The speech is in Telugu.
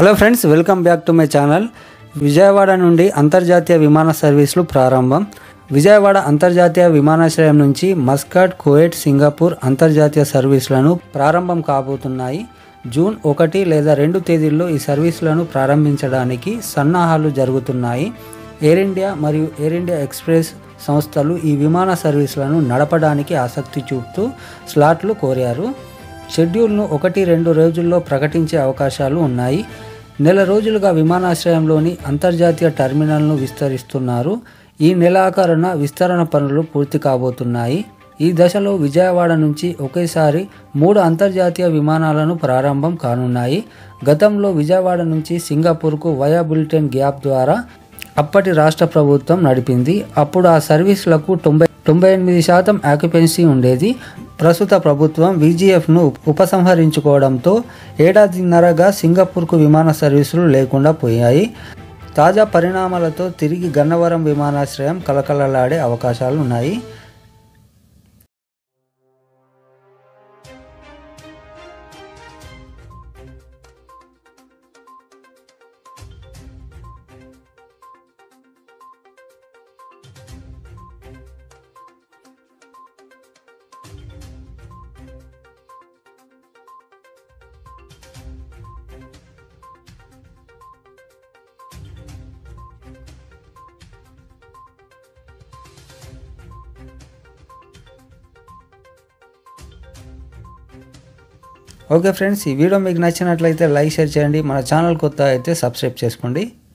hello friends welcome back to my channel Vijayawada నుండి అంతర్జాతీయ విమాన సర్వీసులు ప్రారంభం విజయవాడ అంతర్జాతీయ విమానాశ్రయం నుంచి మస్కట్ కువైట్ సింగపూర్ అంతర్జాతీయ సర్వీసులను ప్రారంభం కాబోతున్నాయి జూన్ ఒకటి లేదా రెండు తేదీల్లో ఈ సర్వీసులను ప్రారంభించడానికి సన్నాహాలు జరుగుతున్నాయి ఎయిర్ ఇండియా మరియు ఎయిర్ ఇండియా ఎక్స్ప్రెస్ సంస్థలు ఈ విమాన సర్వీసులను నడపడానికి ఆసక్తి చూపుతూ స్లాట్లు కోరారు షెడ్యూల్ను ఒకటి రెండు రోజుల్లో ప్రకటించే అవకాశాలు ఉన్నాయి నెల రోజులుగా విమానాశ్రయంలోని అంతర్జాతీయ టెర్మినల్ను విస్తరిస్తున్నారు ఈ నెలాఖరున విస్తరణ పనులు పూర్తి కాబోతున్నాయి ఈ దశలో విజయవాడ నుంచి ఒకేసారి మూడు అంతర్జాతీయ విమానాలను ప్రారంభం కానున్నాయి గతంలో విజయవాడ నుంచి సింగపూర్కు వయా బులెటిన్ గ్యాప్ ద్వారా అప్పటి రాష్ట్ర ప్రభుత్వం నడిపింది అప్పుడు ఆ సర్వీసులకు తొంభై తొంభై ఎనిమిది శాతం ఆక్యుపెన్సీ ఉండేది ప్రస్తుత ప్రభుత్వం విజిఎఫ్ను ఉపసంహరించుకోవడంతో ఏడాదిన్నరగా సింగపూర్కు విమాన సర్వీసులు లేకుండా పోయాయి తాజా పరిణామాలతో తిరిగి గన్నవరం విమానాశ్రయం కలకలలాడే అవకాశాలు ఉన్నాయి ఓకే ఫ్రెండ్స్ ఈ వీడియో మీకు నచ్చినట్లయితే లైక్ షేర్ చేయండి మన ఛానల్ కొత్త అయితే సబ్స్క్రైబ్ చేసుకోండి